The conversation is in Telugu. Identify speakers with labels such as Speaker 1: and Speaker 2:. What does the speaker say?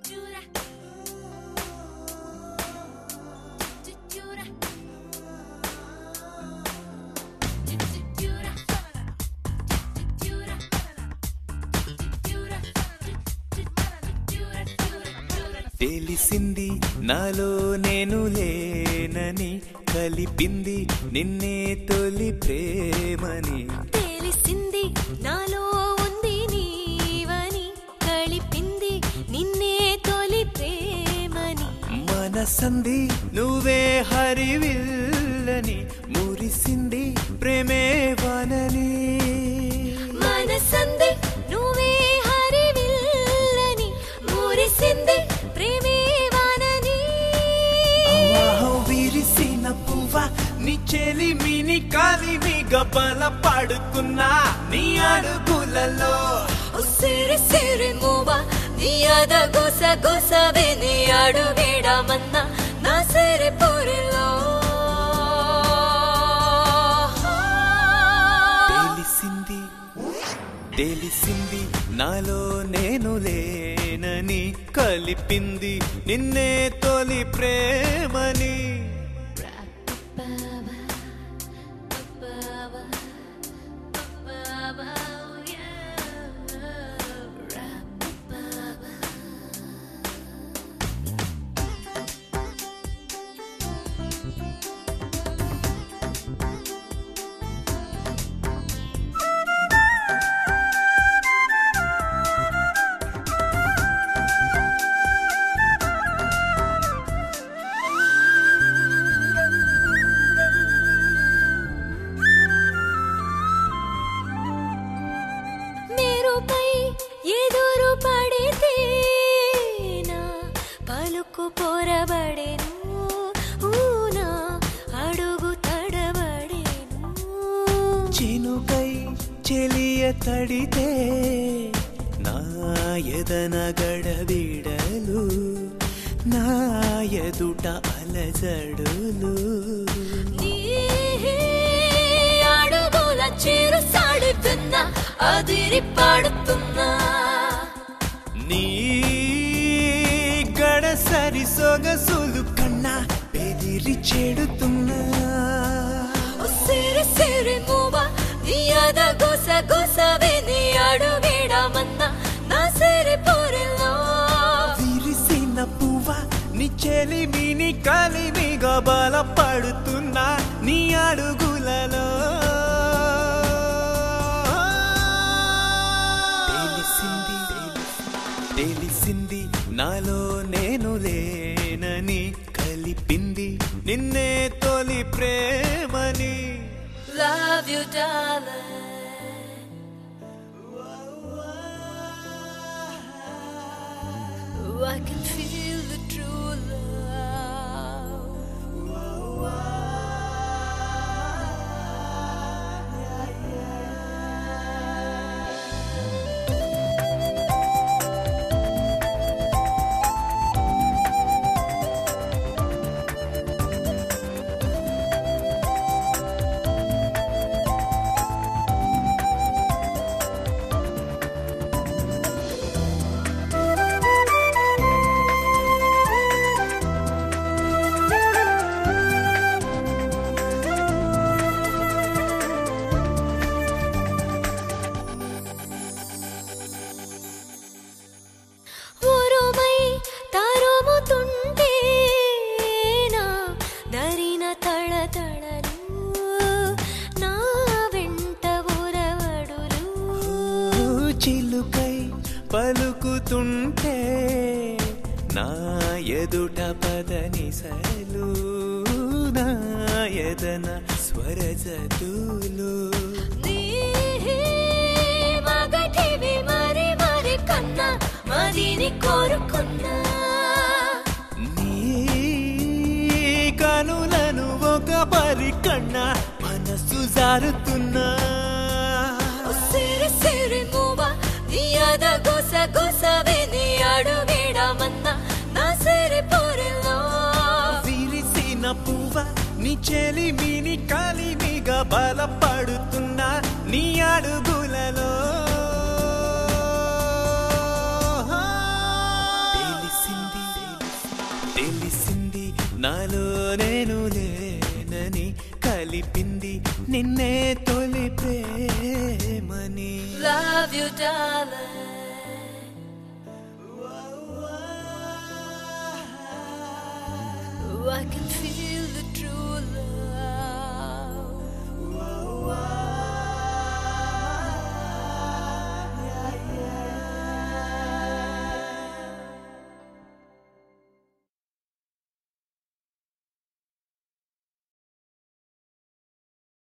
Speaker 1: తెలిసింది నాలో నేను లేనని కలిపింది నిన్నే తొలి ప్రేమని
Speaker 2: తెలిసింది నాలో ఉంది నీవని కలిపింది నిన్నే తొలి ప్రేమని
Speaker 1: మనసంది నువ్వే హరివిల్లని మురిసింది ప్రేమే వనని
Speaker 2: మనసంది నువ్వే హరివిల్లని మురిసింది ప్రేమే వానని
Speaker 1: ఆహో విరిసిన పువ్వ నీ చెలిమిని కాలిమి గబల పడుకున్నా నీ అడుగులలో
Speaker 2: సిరి సిరి మూవ నీ అద గుస గుసవే నీ అడుగేడమన్నా నా సిరి పొరిలో
Speaker 1: తెలిసింది తెలిసింది నాలో నేను లేనని కలిపింది నిన్నే తొలి ప్రేమని
Speaker 2: మేరుపై ఎదురు పడితే నా పలుకు పొరబడెను ఊనా అడుగు తడబడెను
Speaker 1: చినుకై చెలియ తడితే నా ఎదన గడబిడలు నా ఎదుట అలజడులు
Speaker 2: నీ అడుగుల చిరు సాడుతున్నా అదిరి పాడుతున్నా
Speaker 1: నీ గడసరి సొగసులు కన్నా బెదిరి చెడుతున్నా
Speaker 2: ఓ సిరి సిరి మూవ నీ అద గుస గుసవే నీ అడుగేడమన్నా నా సిరి పొరిలో
Speaker 1: విరిసిన పువ్వ నీ చెలిమిని కలిమిగా బలపడుతున్నా నీ అడుగులలో తెలిసింది తెలిసింది నాలో నేను లేనని కలిపింది నిన్నే తొలి ప్రేమని
Speaker 2: Love you, darling. Oh, I can feel the true love. ఉరుమై తరుముతుంటే నా దరిన తళతళలు నా వెంట ఉరవడులు
Speaker 1: చిలుకై పలుకుతుంటే నా ఎదుట పదనిసలు నా ఎదన స్వరజతులు
Speaker 2: నీ మగటివి మరి మరి కన్నా మదిని కోరుకున్నా
Speaker 1: నీ కనులను ఒక పరి కన్నా మనసు జారుతున్నా
Speaker 2: ఓ సిరి సిరి మూవ నీ అద గుస గుసవే నీ అడుగేడమన్నా నా సిరి పొరిలో
Speaker 1: విరిసిన పువ్వ నీ చెలిమిని కలిమిగా బలపడుతున్నా నీ అడుగులలో తెలిసి తెలిపింది నిన్నే తొలి ప్రేమని
Speaker 2: Love you, darling. I can feel